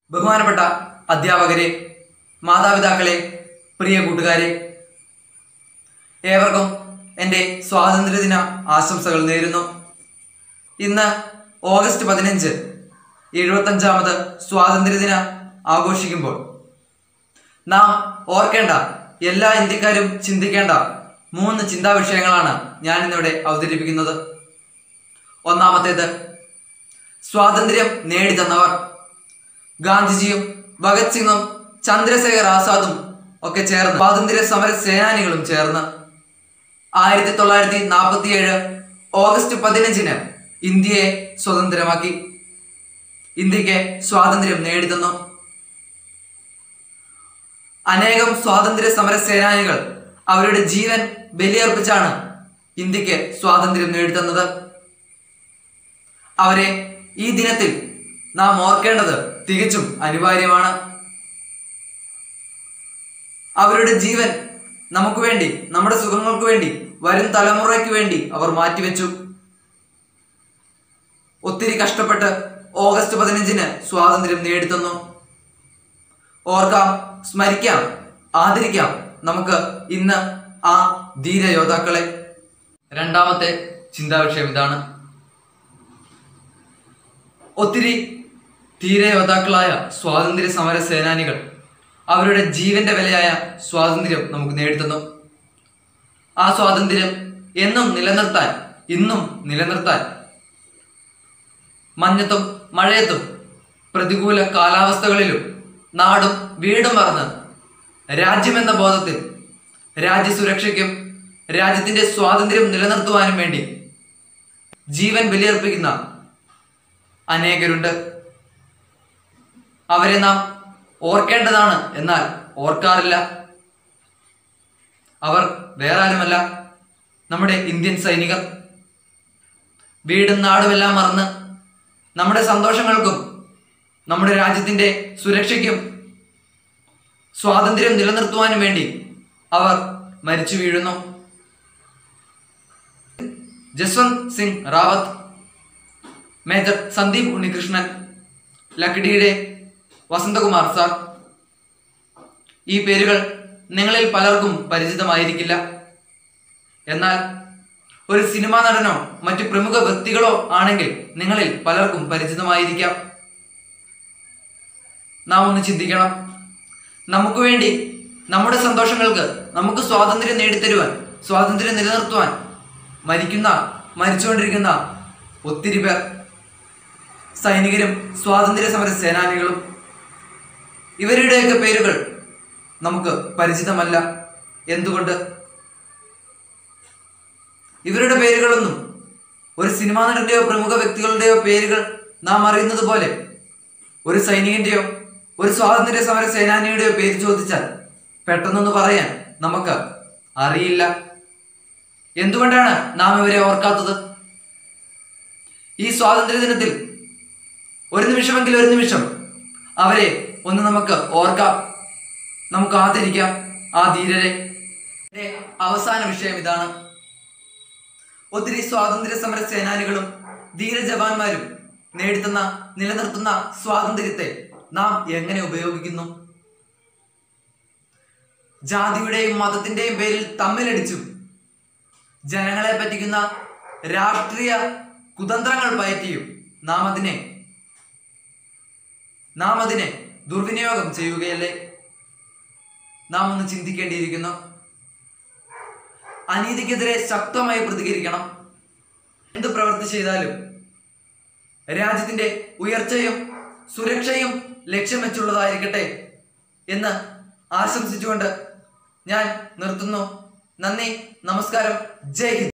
ബഹുമാനപ്പെട്ട അധ്യാപകരെ മാതാപിതാക്കളെ പ്രിയ കൂട്ടുകാരെ ഏവർക്കും എൻ്റെ സ്വാതന്ത്ര്യദിന ആശംസകൾ നേരുന്നു ഇന്ന് ഓഗസ്റ്റ് പതിനഞ്ച് എഴുപത്തഞ്ചാമത് സ്വാതന്ത്ര്യദിന ആഘോഷിക്കുമ്പോൾ നാം ഓർക്കേണ്ട എല്ലാ ഇന്ത്യക്കാരും ചിന്തിക്കേണ്ട മൂന്ന് ചിന്താ വിഷയങ്ങളാണ് ഞാൻ ഇന്നിവിടെ അവതരിപ്പിക്കുന്നത് ഒന്നാമത്തേത് സ്വാതന്ത്ര്യം നേടിത്തന്നവർ ഗാന്ധിജിയും ഭഗത് സിംഗും ചന്ദ്രശേഖർ ആസാദും ഒക്കെ ചേർന്ന് സ്വാതന്ത്ര്യ സമര സേനാനികളും ചേർന്ന് ആയിരത്തി തൊള്ളായിരത്തി നാൽപ്പത്തിയേഴ് ഓഗസ്റ്റ് പതിനഞ്ചിന് ഇന്ത്യയെ സ്വതന്ത്രമാക്കി ഇന്ത്യക്ക് സ്വാതന്ത്ര്യം നേടിത്തന്നു അനേകം സ്വാതന്ത്ര്യ സമര സേനാനികൾ അവരുടെ ജീവൻ ബലിയർപ്പിച്ചാണ് ഇന്ത്യക്ക് സ്വാതന്ത്ര്യം നേടിത്തന്നത് അവരെ ഈ ദിനത്തിൽ നാം ഓർക്കേണ്ടത് തികച്ചും അനിവാര്യമാണ് അവരുടെ ജീവൻ നമുക്ക് വേണ്ടി നമ്മുടെ സുഖങ്ങൾക്ക് വേണ്ടി വരും തലമുറയ്ക്ക് വേണ്ടി അവർ മാറ്റിവെച്ചു ഒത്തിരി കഷ്ടപ്പെട്ട് ഓഗസ്റ്റ് പതിനഞ്ചിന് സ്വാതന്ത്ര്യം നേടിത്തന്നു ഓർക്കാം സ്മരിക്കാം ആദരിക്കാം നമുക്ക് ഇന്ന് ആ ധീര യോദ്ധാക്കളെ രണ്ടാമത്തെ ചിന്താ വിഷയം ഇതാണ് ഒത്തിരി ധീര യോദ്ധാക്കളായ സ്വാതന്ത്ര്യ സമര സേനാനികൾ അവരുടെ ജീവന്റെ വിലയായ സ്വാതന്ത്ര്യം നമുക്ക് നേടിത്തന്നു ആ സ്വാതന്ത്ര്യം എന്നും നിലനിർത്താൻ ഇന്നും നിലനിർത്താൻ മഞ്ഞത്തും മഴയത്തും പ്രതികൂല കാലാവസ്ഥകളിലും നാടും വീടും മറന്ന് രാജ്യമെന്ന ബോധത്തിൽ രാജ്യസുരക്ഷയ്ക്കും രാജ്യത്തിന്റെ സ്വാതന്ത്ര്യം നിലനിർത്തുവാനും വേണ്ടി ജീവൻ ബലിയർപ്പിക്കുന്ന അനേകരുണ്ട് അവരെ നാം ഓർക്കേണ്ടതാണ് എന്നാൽ ഓർക്കാറില്ല അവർ വേറെ ആരുമല്ല നമ്മുടെ ഇന്ത്യൻ സൈനികർ വീടും നാടുമെല്ലാം മറന്ന് നമ്മുടെ സന്തോഷങ്ങൾക്കും നമ്മുടെ രാജ്യത്തിന്റെ സുരക്ഷയ്ക്കും സ്വാതന്ത്ര്യം നിലനിർത്തുവാനും വേണ്ടി അവർ മരിച്ചു വീഴുന്നു ജസ്വന്ത് സിംഗ് റാവത്ത് മേജർ സന്ദീപ് ഉണ്ണികൃഷ്ണൻ ലക്കിടിയുടെ വസന്തകുമാർ സാർ ഈ പേരുകൾ നിങ്ങളിൽ പലർക്കും പരിചിതമായിരിക്കില്ല എന്നാൽ ഒരു സിനിമാ നടനോ മറ്റു പ്രമുഖ വ്യക്തികളോ ആണെങ്കിൽ നിങ്ങളിൽ പലർക്കും പരിചിതമായിരിക്കാം നാം ഒന്ന് ചിന്തിക്കണം നമുക്ക് വേണ്ടി നമ്മുടെ സന്തോഷങ്ങൾക്ക് നമുക്ക് സ്വാതന്ത്ര്യം നേടിത്തരുവാൻ സ്വാതന്ത്ര്യം നിലനിർത്തുവാൻ മരിക്കുന്ന മരിച്ചുകൊണ്ടിരിക്കുന്ന ഒത്തിരി പേർ സൈനികരും സ്വാതന്ത്ര്യ സമര സേനാനികളും ഇവരുടെയൊക്കെ പേരുകൾ നമുക്ക് പരിചിതമല്ല എന്തുകൊണ്ട് ഇവരുടെ പേരുകളൊന്നും ഒരു സിനിമാ നടന്റെയോ പ്രമുഖ വ്യക്തികളുടെയോ പേരുകൾ നാം അറിയുന്നത് പോലെ ഒരു സൈനികന്റെയോ ഒരു സ്വാതന്ത്ര്യ സമര സേനാനിയുടെയോ പേര് ചോദിച്ചാൽ പെട്ടെന്നൊന്ന് പറയാൻ നമുക്ക് അറിയില്ല എന്തുകൊണ്ടാണ് നാം ഇവരെ ഓർക്കാത്തത് ഈ സ്വാതന്ത്ര്യ ദിനത്തിൽ ഒരു നിമിഷമെങ്കിൽ ഒരു നിമിഷം അവരെ ഒന്ന് നമുക്ക് ഓർക്കാം നമുക്ക് ആദരിക്കാം ആ ധീരരെ എന്റെ അവസാന വിഷയം ഇതാണ് ഒത്തിരി സ്വാതന്ത്ര്യ സമര സേനാനികളും ധീര ജവാന്മാരും നേടിത്തന്ന നിലനിർത്തുന്ന സ്വാതന്ത്ര്യത്തെ നാം എങ്ങനെ ഉപയോഗിക്കുന്നു ജാതിയുടെയും മതത്തിന്റെയും പേരിൽ തമ്മിലടിച്ചും ജനങ്ങളെ പറ്റിക്കുന്ന രാഷ്ട്രീയ കുതന്ത്രങ്ങൾ പയറ്റിയും നാം അതിനെ നാം അതിനെ ദുർവിനിയോഗം ചെയ്യുകയല്ലേ നാം ഒന്ന് ചിന്തിക്കേണ്ടിയിരിക്കുന്നു അനീതിക്കെതിരെ ശക്തമായി പ്രതികരിക്കണം എന്ത് പ്രവൃത്തി ചെയ്താലും രാജ്യത്തിന്റെ ഉയർച്ചയും സുരക്ഷയും ലക്ഷ്യം വെച്ചുള്ളതായിരിക്കട്ടെ എന്ന് ആശംസിച്ചുകൊണ്ട് ഞാൻ നിർത്തുന്നു നന്ദി നമസ്കാരം ജയ് ഹിന്ദ്